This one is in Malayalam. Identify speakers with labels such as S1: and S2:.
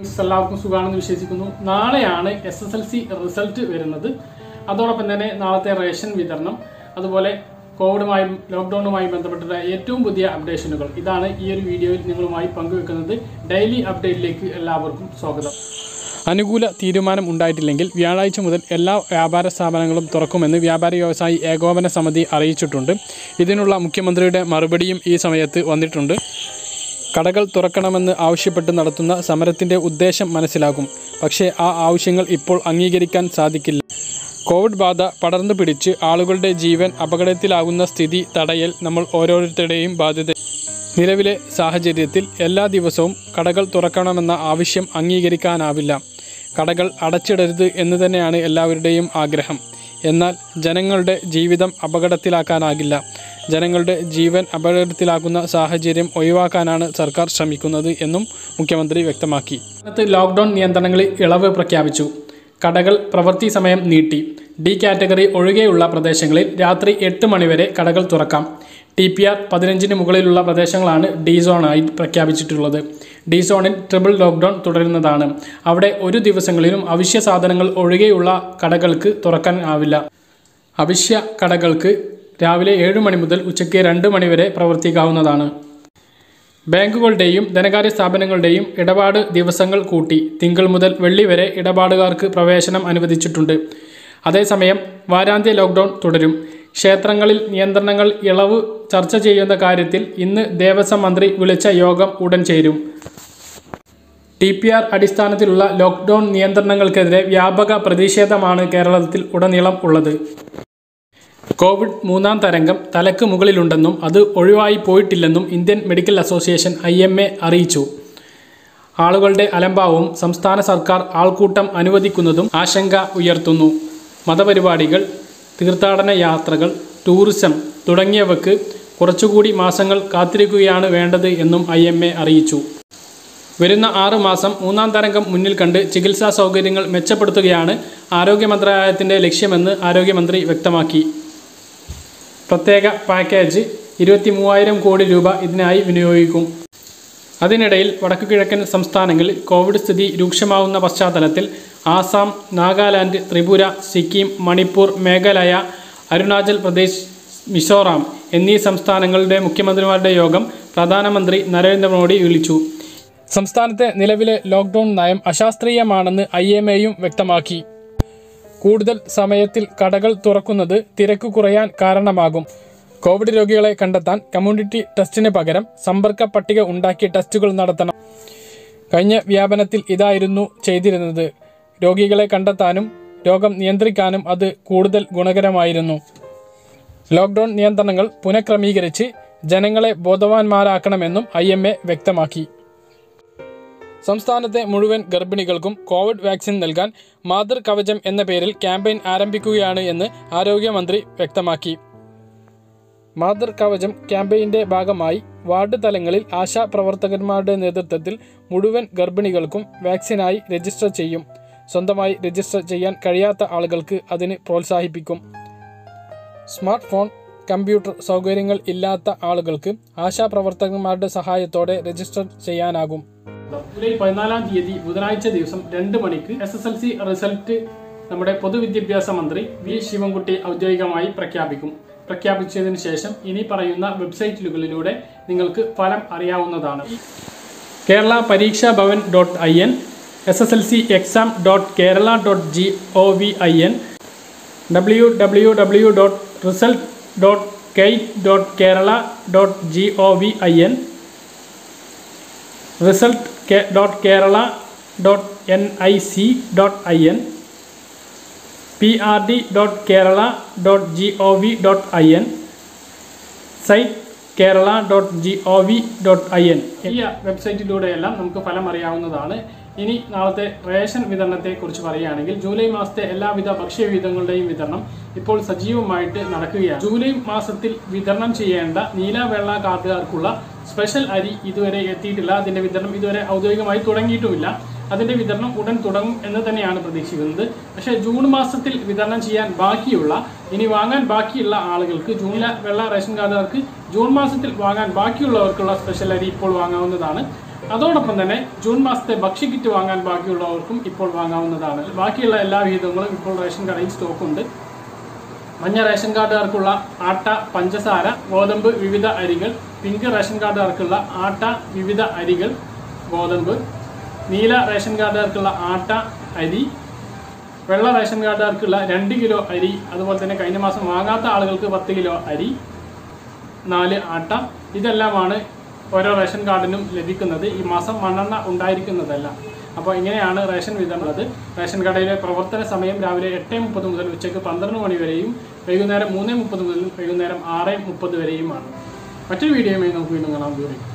S1: എല്ലാവർക്കും സുഖമാണെന്ന് വിശ്വസിക്കുന്നു നാളെയാണ് S S L C result വരുന്നത് അതോടൊപ്പം തന്നെ നാളത്തെ റേഷൻ വിതരണം അതുപോലെ കോവിഡുമായും ലോക്ക്ഡൌണുമായും ബന്ധപ്പെട്ടുള്ള ഏറ്റവും പുതിയ അപ്ഡേഷനുകൾ ഇതാണ് ഈ ഒരു വീഡിയോയിൽ നിങ്ങളുമായി പങ്കുവെക്കുന്നത് ഡെയിലി അപ്ഡേറ്റിലേക്ക് എല്ലാവർക്കും സ്വാഗതം അനുകൂല തീരുമാനം ഉണ്ടായിട്ടില്ലെങ്കിൽ വ്യാഴാഴ്ച മുതൽ എല്ലാ വ്യാപാര സ്ഥാപനങ്ങളും തുറക്കുമെന്ന് വ്യാപാരി വ്യവസായി ഏകോപന സമിതി അറിയിച്ചിട്ടുണ്ട് ഇതിനുള്ള മുഖ്യമന്ത്രിയുടെ മറുപടിയും ഈ സമയത്ത് വന്നിട്ടുണ്ട് കടകൾ തുറക്കണമെന്ന് ആവശ്യപ്പെട്ട് നടത്തുന്ന സമരത്തിന്റെ ഉദ്ദേശം മനസ്സിലാകും പക്ഷേ ആ ആവശ്യങ്ങൾ ഇപ്പോൾ അംഗീകരിക്കാൻ സാധിക്കില്ല കോവിഡ് ബാധ പടർന്നു പിടിച്ച് ആളുകളുടെ ജീവൻ അപകടത്തിലാകുന്ന സ്ഥിതി തടയൽ നമ്മൾ ഓരോരുത്തരുടെയും ബാധ്യത നിലവിലെ സാഹചര്യത്തിൽ എല്ലാ ദിവസവും കടകൾ തുറക്കണമെന്ന ആവശ്യം അംഗീകരിക്കാനാവില്ല കടകൾ അടച്ചിടരുത് എന്ന് തന്നെയാണ് എല്ലാവരുടെയും ആഗ്രഹം എന്നാൽ ജനങ്ങളുടെ ജീവിതം അപകടത്തിലാക്കാനാകില്ല ജനങ്ങളുടെ ജീവൻ അപകടത്തിലാക്കുന്ന സാഹചര്യം ഒഴിവാക്കാനാണ് സർക്കാർ ശ്രമിക്കുന്നത് എന്നും മുഖ്യമന്ത്രി വ്യക്തമാക്കി ലോക്ക്ഡൌൺ നിയന്ത്രണങ്ങളിൽ ഇളവ് പ്രഖ്യാപിച്ചു കടകൾ പ്രവൃത്തി സമയം നീട്ടി ഡി കാറ്റഗറി ഒഴികെയുള്ള പ്രദേശങ്ങളിൽ രാത്രി എട്ട് മണിവരെ കടകൾ തുറക്കാം ടി പി ആർ പതിനഞ്ചിന് മുകളിലുള്ള പ്രദേശങ്ങളാണ് ഡി സോണായി പ്രഖ്യാപിച്ചിട്ടുള്ളത് ഡി സോണിൽ ട്രിപ്പിൾ ലോക്ക്ഡൗൺ തുടരുന്നതാണ് അവിടെ ഒരു ദിവസങ്ങളിലും അവശ്യ സാധനങ്ങൾ ഒഴികെയുള്ള കടകൾക്ക് തുറക്കാൻ ആവില്ല അവശ്യ കടകൾക്ക് രാവിലെ ഏഴ് മണി മുതൽ ഉച്ചയ്ക്ക് രണ്ട് മണി വരെ പ്രവർത്തിക്കാവുന്നതാണ് ബാങ്കുകളുടെയും ധനകാര്യ സ്ഥാപനങ്ങളുടെയും ഇടപാട് ദിവസങ്ങൾ കൂട്ടി തിങ്കൾ മുതൽ വെള്ളി വരെ ഇടപാടുകാർക്ക് പ്രവേശനം അനുവദിച്ചിട്ടുണ്ട് അതേസമയം വാരാന്ത്യ ലോക്ക്ഡൗൺ തുടരും ക്ഷേത്രങ്ങളിൽ നിയന്ത്രണങ്ങൾ ഇളവ് ചർച്ച ചെയ്യുന്ന കാര്യത്തിൽ ഇന്ന് ദേവസ്വം മന്ത്രി വിളിച്ച യോഗം ഉടൻ ചേരും ടി പി ആർ അടിസ്ഥാനത്തിലുള്ള ലോക്ക്ഡൗൺ നിയന്ത്രണങ്ങൾക്കെതിരെ വ്യാപക പ്രതിഷേധമാണ് കേരളത്തിൽ ഉടനീളം ഉള്ളത് കോവിഡ് മൂന്നാം തരംഗം തലക്ക് മുകളിലുണ്ടെന്നും അത് ഒഴിവായി പോയിട്ടില്ലെന്നും Indian medical association I M A അറിയിച്ചു ആളുകളുടെ അലംഭാവവും സംസ്ഥാന സർക്കാർ ആൾക്കൂട്ടം അനുവദിക്കുന്നതും ആശങ്ക ഉയർത്തുന്നു മതപരിപാടികൾ തീർത്ഥാടന യാത്രകൾ ടൂറിസം തുടങ്ങിയവക്ക് കുറച്ചുകൂടി മാസങ്ങൾ കാത്തിരിക്കുകയാണ് വേണ്ടത് എന്നും ഐ എം എ അറിയിച്ചു വരുന്ന ആറ് മാസം മൂന്നാം തരംഗം മുന്നിൽ കണ്ട് ചികിത്സാ സൗകര്യങ്ങൾ മെച്ചപ്പെടുത്തുകയാണ് ആരോഗ്യ മന്ത്രാലയത്തിൻ്റെ ലക്ഷ്യമെന്ന് ആരോഗ്യമന്ത്രി വ്യക്തമാക്കി പ്രത്യേക പാക്കേജ് ഇരുപത്തി മൂവായിരം കോടി രൂപ ഇതിനായി വിനിയോഗിക്കും അതിനിടയിൽ വടക്കു കിഴക്കൻ സംസ്ഥാനങ്ങളിൽ കോവിഡ് സ്ഥിതി രൂക്ഷമാവുന്ന പശ്ചാത്തലത്തിൽ ആസാം നാഗാലാൻഡ് ത്രിപുര സിക്കിം മണിപ്പൂർ മേഘാലയ അരുണാചൽ പ്രദേശ് മിസോറാം എന്നീ സംസ്ഥാനങ്ങളുടെ മുഖ്യമന്ത്രിമാരുടെ യോഗം പ്രധാനമന്ത്രി നരേന്ദ്രമോദി വിളിച്ചു സംസ്ഥാനത്തെ നിലവിലെ ലോക്ക്ഡൌൺ നയം അശാസ്ത്രീയമാണെന്ന് ഐ എം എയും വ്യക്തമാക്കി കൂടുതൽ സമയത്തിൽ കടകൾ തുറക്കുന്നത് തിരക്ക് കുറയാൻ കാരണമാകും കോവിഡ് രോഗികളെ കണ്ടെത്താൻ കമ്മ്യൂണിറ്റി ടെസ്റ്റിന് പകരം സമ്പർക്ക പട്ടിക ഉണ്ടാക്കി ടെസ്റ്റുകൾ നടത്തണം കഴിഞ്ഞ വ്യാപനത്തിൽ ഇതായിരുന്നു ചെയ്തിരുന്നത് രോഗികളെ കണ്ടെത്താനും രോഗം നിയന്ത്രിക്കാനും അത് കൂടുതൽ ഗുണകരമായിരുന്നു ലോക്ക്ഡൌൺ നിയന്ത്രണങ്ങൾ പുനഃക്രമീകരിച്ച് ജനങ്ങളെ ബോധവാന്മാരാക്കണമെന്നും ഐ എം എ വ്യക്തമാക്കി സംസ്ഥാനത്തെ മുഴുവൻ ഗർഭിണികൾക്കും കോവിഡ് വാക്സിൻ നൽകാൻ മാതൃ കവചം എന്ന പേരിൽ ക്യാമ്പയിൻ ആരംഭിക്കുകയാണ് എന്ന് ആരോഗ്യമന്ത്രി വ്യക്തമാക്കി മാതൃ കവചം ക്യാമ്പയിന്റെ ഭാഗമായി വാർഡ് തലങ്ങളിൽ ആശാ പ്രവർത്തകന്മാരുടെ നേതൃത്വത്തിൽ മുഴുവൻ ഗർഭിണികൾക്കും വാക്സിനായി രജിസ്റ്റർ ചെയ്യും സ്വന്തമായി രജിസ്റ്റർ ചെയ്യാൻ കഴിയാത്ത ആളുകൾക്ക് അതിന് പ്രോത്സാഹിപ്പിക്കും സ്മാർട്ട് ഫോൺ കമ്പ്യൂട്ടർ സൗകര്യങ്ങൾ ഇല്ലാത്ത ആളുകൾക്ക് ആശാ പ്രവർത്തകന്മാരുടെ സഹായത്തോടെ രജിസ്റ്റർ ചെയ്യാനാകും ജൂലൈ പതിനാലാം തീയതി ബുധനാഴ്ച ദിവസം രണ്ട് മണിക്ക് S S L C result നമ്മുടെ പൊതുവിദ്യാഭ്യാസ മന്ത്രി വി ശിവൻകുട്ടി ഔദ്യോഗികമായി പ്രഖ്യാപിക്കും പ്രഖ്യാപിച്ചതിന് ശേഷം ഇനി പറയുന്ന വെബ്സൈറ്റുകളിലൂടെ നിങ്ങൾക്ക് ഫലം അറിയാവുന്നതാണ് Kerala Pareeksha Bhavan dot I N S S L C exam dot Kerala dot G O V I N W W W dot result dot KITE dot Kerala dot G O V I N result dot Kerala dot N I C dot I N P R D dot Kerala dot G O V dot I N site Kerala dot G O V dot I N ഈ വെബ്സൈറ്റിലൂടെയെല്ലാം നമുക്ക് ഫലം അറിയാവുന്നതാണ് ഇനി നാളത്തെ റേഷൻ വിതരണത്തെ കുറിച്ച് പറയുകയാണെങ്കിൽ ജൂലൈ മാസത്തെ എല്ലാവിധ ഭക്ഷ്യവിധങ്ങളുടെയും വിതരണം ഇപ്പോൾ സജീവമായിട്ട് നടക്കുകയാണ് ജൂലൈ മാസത്തിൽ വിതരണം ചെയ്യേണ്ട നീല വെള്ള കാർഡുകാർക്കുള്ള സ്പെഷ്യൽ അരി ഇതുവരെ എത്തിയിട്ടില്ല അതിന്റെ വിതരണം ഇതുവരെ ഔദ്യോഗികമായി തുടങ്ങിയിട്ടുമില്ല അതിന്റെ വിതരണം ഉടൻ തുടങ്ങും എന്ന് തന്നെയാണ് പ്രതീക്ഷിക്കുന്നത് പക്ഷേ ജൂൺ മാസത്തിൽ വിതരണം ചെയ്യാൻ ബാക്കിയുള്ള ഇനി വാങ്ങാൻ ബാക്കിയുള്ള ആളുകൾക്ക് ജൂണിലെ വെള്ള റേഷൻ കാർഡുകാർക്ക് ജൂൺ മാസത്തിൽ വാങ്ങാൻ ബാക്കിയുള്ളവർക്കുള്ള സ്പെഷ്യൽ അരി ഇപ്പോൾ വാങ്ങാവുന്നതാണ് അതോടൊപ്പം തന്നെ ജൂൺ മാസത്തെ ഭക്ഷ്യക്കിറ്റ് വാങ്ങാൻ ബാക്കിയുള്ളവർക്കും ഇപ്പോൾ വാങ്ങാവുന്നതാണ് ബാക്കിയുള്ള എല്ലാ വിഹിതങ്ങളും ഇപ്പോൾ റേഷൻ കടയിൽ സ്റ്റോക്കുണ്ട് മഞ്ഞ റേഷൻ കാർഡുകാർക്കുള്ള ആട്ട പഞ്ചസാര ഗോതമ്പ് വിവിധ അരികൾ പിങ്ക് റേഷൻ കാർഡുകാർക്കുള്ള ആട്ട വിവിധ അരികൾ ഗോതമ്പ് നീല റേഷൻ കാർഡുകാർക്കുള്ള ആട്ട അരി വെള്ള റേഷൻ കാർഡുകാർക്കുള്ള രണ്ട് കിലോ അരി അതുപോലെ തന്നെ കഴിഞ്ഞ മാസം വാങ്ങാത്ത ആളുകൾക്ക് പത്ത് കിലോ അരി നാല് ആട്ട ഇതെല്ലാമാണ് ഓരോ റേഷൻ കാർഡിനും ലഭിക്കുന്നത് ഈ മാസം മണ്ണെണ്ണ ഉണ്ടായിരിക്കുന്നതല്ല അപ്പോൾ ഇങ്ങനെയാണ് റേഷൻ വിതരണത് റേഷൻ കടയിലെ പ്രവർത്തന സമയം രാവിലെ എട്ട് മുപ്പത് മുതൽ ഉച്ചയ്ക്ക് പന്ത്രണ്ട് മണി വരെയും വൈകുന്നേരം മൂന്ന് മുപ്പത് മുതൽ വൈകുന്നേരം ആറ് മുപ്പത് വരെയുമാണ് മറ്റൊരു വീഡിയോയുമായി നമുക്ക് വീണ്ടും കാണാം ദൂരം